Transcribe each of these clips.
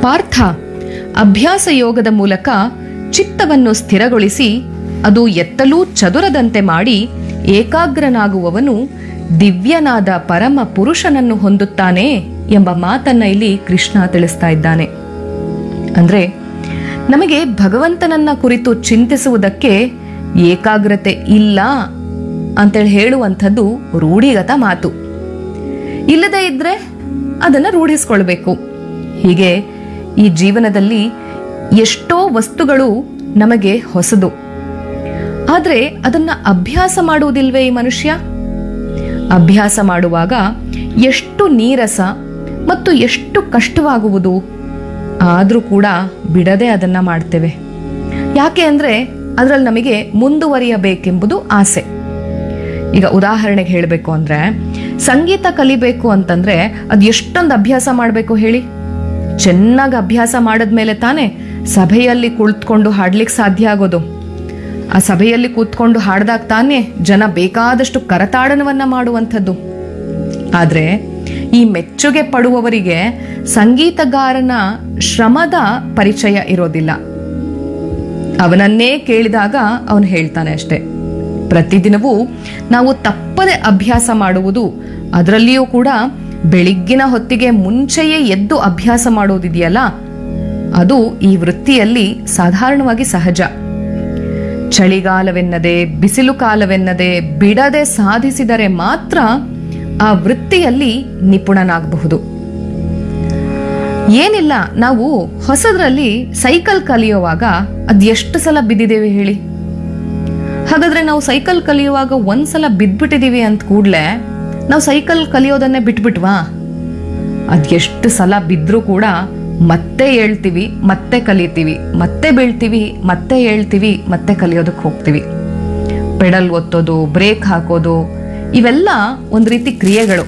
ಪಾರ್ಥ ಅಭ್ಯಾಸ ಯೋಗದ ಮೂಲಕ ಚಿತ್ತವನ್ನು ಸ್ಥಿರಗೊಳಿಸಿ ಅದು ಎತ್ತಲೂ ಚದುರದಂತೆ ಮಾಡಿ ಏಕಾಗ್ರನಾಗುವವನು ದಿವ್ಯನಾದ ಪರಮ ಪುರುಷನನ್ನು ಹೊಂದುತ್ತಾನೆ ಎಂಬ ಮಾತನ್ನ ಇಲ್ಲಿ ಕೃಷ್ಣ ತಿಳಿಸ್ತಾ ಇದ್ದಾನೆ ಅಂದ್ರೆ ನಮಗೆ ಭಗವಂತನನ್ನ ಕುರಿತು ಚಿಂತಿಸುವುದಕ್ಕೆ ಏಕಾಗ್ರತೆ ಇಲ್ಲ ಅಂತೇಳಿ ಹೇಳುವಂಥದ್ದು ರೂಢಿಗತ ಮಾತು ಇಲ್ಲದೇ ಇದ್ರೆ ಅದನ್ನ ರೂಢಿಸ್ಕೊಳ್ಬೇಕು ಹೀಗೆ ಈ ಜೀವನದಲ್ಲಿ ಎಷ್ಟೋ ವಸ್ತುಗಳು ನಮಗೆ ಹೊಸದು ಆದ್ರೆ ಅದನ್ನ ಅಭ್ಯಾಸ ಮಾಡುವುದಿಲ್ವೇ ಈ ಮನುಷ್ಯ ಅಭ್ಯಾಸ ಮಾಡುವಾಗ ಎಷ್ಟು ನೀರಸ ಮತ್ತು ಎಷ್ಟು ಕಷ್ಟವಾಗುವುದು ಆದರೂ ಕೂಡ ಬಿಡದೆ ಅದನ್ನ ಮಾಡ್ತೇವೆ ಯಾಕೆ ಅಂದ್ರೆ ಅದರಲ್ಲಿ ನಮಗೆ ಮುಂದುವರಿಯಬೇಕೆಂಬುದು ಆಸೆ ಈಗ ಉದಾಹರಣೆಗೆ ಹೇಳಬೇಕು ಅಂದ್ರೆ ಸಂಗೀತ ಕಲಿಬೇಕು ಅಂತಂದ್ರೆ ಅದು ಎಷ್ಟೊಂದು ಅಭ್ಯಾಸ ಮಾಡಬೇಕು ಹೇಳಿ ಚೆನ್ನಾಗಿ ಅಭ್ಯಾಸ ಮಾಡಿದ್ಮೇಲೆ ತಾನೇ ಸಭೆಯಲ್ಲಿ ಕುಳಿತುಕೊಂಡು ಹಾಡ್ಲಿಕ್ಕೆ ಸಾಧ್ಯ ಆಗೋದು ಆ ಸಭೆಯಲ್ಲಿ ಕೂತ್ಕೊಂಡು ಹಾಡ್ದಾಗ ತಾನೇ ಜನ ಬೇಕಾದಷ್ಟು ಕರತಾಡನವನ್ನ ಮಾಡುವಂಥದ್ದು ಆದ್ರೆ ಈ ಮೆಚ್ಚುಗೆ ಪಡುವವರಿಗೆ ಸಂಗೀತಗಾರನ ಶ್ರಮದ ಪರಿಚಯ ಇರೋದಿಲ್ಲ ಅವನನ್ನೇ ಕೇಳಿದಾಗ ಅವನು ಹೇಳ್ತಾನೆ ಅಷ್ಟೆ ಪ್ರತಿದಿನವೂ ನಾವು ತಪ್ಪದೆ ಅಭ್ಯಾಸ ಮಾಡುವುದು ಅದರಲ್ಲಿಯೂ ಕೂಡ ಬೆಳಿಗ್ಗಿನ ಹೊತ್ತಿಗೆ ಮುಂಚೆಯೇ ಎದ್ದು ಅಭ್ಯಾಸ ಮಾಡುವುದಿದೆಯಲ್ಲ ಅದು ಈ ವೃತ್ತಿಯಲ್ಲಿ ಸಾಧಾರಣವಾಗಿ ಸಹಜ ಚಳಿಗಾಲವೆನ್ನದೆ ಬಿಸಿಲು ಕಾಲವೆನ್ನದೆ ಬಿಡದೆ ಸಾಧಿಸಿದರೆ ಮಾತ್ರ ಆ ವೃತ್ತಿಯಲ್ಲಿ ನಿಪುಣನಾಗಬಹುದು ಏನಿಲ್ಲ ನಾವು ಹೊಸದ್ರಲ್ಲಿ ಸೈಕಲ್ ಕಲಿಯುವಾಗ ಅದ್ ಎಷ್ಟು ಸಲ ಬಿದ್ದಿದ್ದೇವೆ ಹೇಳಿ ಹಾಗಾದ್ರೆ ನಾವು ಸೈಕಲ್ ಕಲಿಯುವಾಗ ಒಂದ್ಸಲ ಬಿದ್ಬಿಟ್ಟಿದೀವಿ ಅಂತ ಕೂಡ್ಲೆ ನಾವು ಸೈಕಲ್ ಕಲಿಯೋದನ್ನೇ ಬಿಟ್ಬಿಟ್ವಾ ಅದ್ ಎಷ್ಟು ಸಲ ಬಿದ್ರೂ ಕೂಡ ಮತ್ತೆ ಹೇಳ್ತೀವಿ ಮತ್ತೆ ಕಲಿತೀವಿ ಮತ್ತೆ ಬೀಳ್ತೀವಿ ಮತ್ತೆ ಹೇಳ್ತೀವಿ ಮತ್ತೆ ಕಲಿಯೋದಕ್ಕೆ ಹೋಗ್ತೀವಿ ಪೆಡಲ್ ಒತ್ತೋದು ಬ್ರೇಕ್ ಹಾಕೋದು ಇವೆಲ್ಲ ಒಂದು ರೀತಿ ಕ್ರಿಯೆಗಳು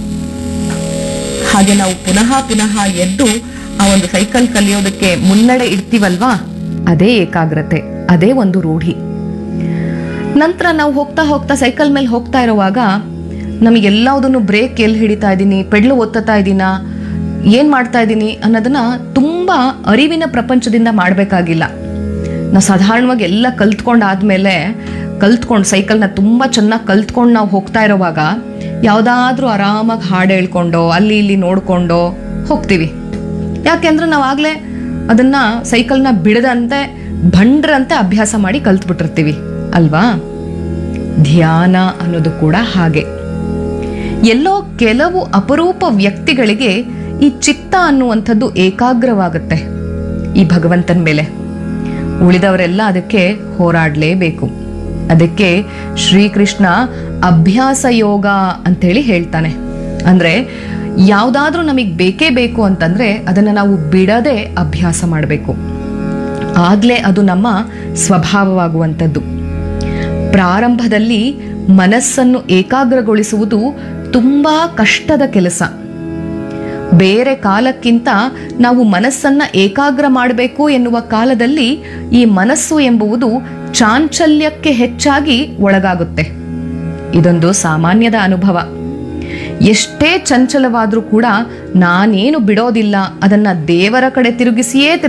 ಹಾಗೆ ನಾವು ಪುನಃ ಪುನಃ ಎದ್ದು ಆ ಒಂದು ಸೈಕಲ್ ಕಲಿಯೋದಕ್ಕೆ ಮುನ್ನಡೆ ಇಡ್ತೀವಲ್ವಾ ಅದೇ ಏಕಾಗ್ರತೆ ಅದೇ ಒಂದು ರೂಢಿ ನಂತರ ನಾವು ಹೋಗ್ತಾ ಹೋಗ್ತಾ ಸೈಕಲ್ ಮೇಲೆ ಹೋಗ್ತಾ ಇರುವಾಗ ನಮಗೆಲ್ಲದನ್ನು ಬ್ರೇಕ್ ಎಲ್ಲಿ ಹಿಡಿತಾ ಇದ್ದೀನಿ ಪೆಡ್ಲು ಒತ್ತತಾ ಇದ್ದೀನಾ ಏನ್ ಮಾಡ್ತಾ ಇದ್ದೀನಿ ಅನ್ನೋದನ್ನ ತುಂಬಾ ಅರಿವಿನ ಪ್ರಪಂಚದಿಂದ ಮಾಡಬೇಕಾಗಿಲ್ಲ ನಾವು ಸಾಧಾರಣವಾಗಿ ಎಲ್ಲ ಕಲ್ತ್ಕೊಂಡಾದ್ಮೇಲೆ ಕಲ್ತ್ಕೊಂಡು ಸೈಕಲ್ನ ತುಂಬಾ ಚೆನ್ನಾಗಿ ಕಲ್ತ್ಕೊಂಡು ನಾವು ಹೋಗ್ತಾ ಇರೋವಾಗ ಯಾವುದಾದ್ರೂ ಆರಾಮಾಗಿ ಹಾಡು ಹೇಳ್ಕೊಂಡು ಅಲ್ಲಿ ಇಲ್ಲಿ ನೋಡ್ಕೊಂಡು ಹೋಗ್ತೀವಿ ಯಾಕೆಂದ್ರೆ ನಾವು ಆಗ್ಲೇ ಅದನ್ನ ಸೈಕಲ್ನ ಬಿಡದಂತೆ ಭಂಡ್ರಂತೆ ಅಭ್ಯಾಸ ಮಾಡಿ ಕಲ್ತ್ಬಿಟ್ಟಿರ್ತೀವಿ ಅಲ್ವಾ ಧ್ಯಾನ ಅನ್ನೋದು ಕೂಡ ಹಾಗೆ ಎಲ್ಲೋ ಕೆಲವು ಅಪರೂಪ ವ್ಯಕ್ತಿಗಳಿಗೆ ಈ ಚಿತ್ತ ಅನ್ನುವಂಥದ್ದು ಏಕಾಗ್ರವಾಗುತ್ತೆ ಈ ಭಗವಂತನ ಮೇಲೆ ಉಳಿದವರೆಲ್ಲ ಅದಕ್ಕೆ ಹೋರಾಡಲೇಬೇಕು ಅದಕ್ಕೆ ಶ್ರೀಕೃಷ್ಣ ಅಭ್ಯಾಸ ಯೋಗ ಅಂತೇಳಿ ಹೇಳ್ತಾನೆ ಅಂದ್ರೆ ಯಾವುದಾದ್ರೂ ನಮಗೆ ಬೇಕೇ ಬೇಕು ಅಂತಂದ್ರೆ ಅದನ್ನ ನಾವು ಬಿಡದೆ ಅಭ್ಯಾಸ ಮಾಡಬೇಕು ಆಗ್ಲೇ ಅದು ನಮ್ಮ ಸ್ವಭಾವವಾಗುವಂಥದ್ದು ಪ್ರಾರಂಭದಲ್ಲಿ ಮನಸ್ಸನ್ನು ಏಕಾಗ್ರಗೊಳಿಸುವುದು ತುಂಬಾ ಕಷ್ಟದ ಕೆಲಸ ಬೇರೆ ಕಾಲಕ್ಕಿಂತ ನಾವು ಮನಸ್ಸನ್ನ ಏಕಾಗ್ರ ಮಾಡಬೇಕು ಎನ್ನುವ ಕಾಲದಲ್ಲಿ ಈ ಮನಸ್ಸು ಎಂಬುವುದು ಚಾಂಚಲ್ಯಕ್ಕೆ ಹೆಚ್ಚಾಗಿ ಒಳಗಾಗುತ್ತೆ ಇದೊಂದು ಸಾಮಾನ್ಯದ ಅನುಭವ ಎಷ್ಟೇ ಚಂಚಲವಾದ್ರೂ ಕೂಡ ನಾನೇನು ಬಿಡೋದಿಲ್ಲ ಅದನ್ನ ದೇವರ ಕಡೆ ತಿರುಗಿಸಿಯೇ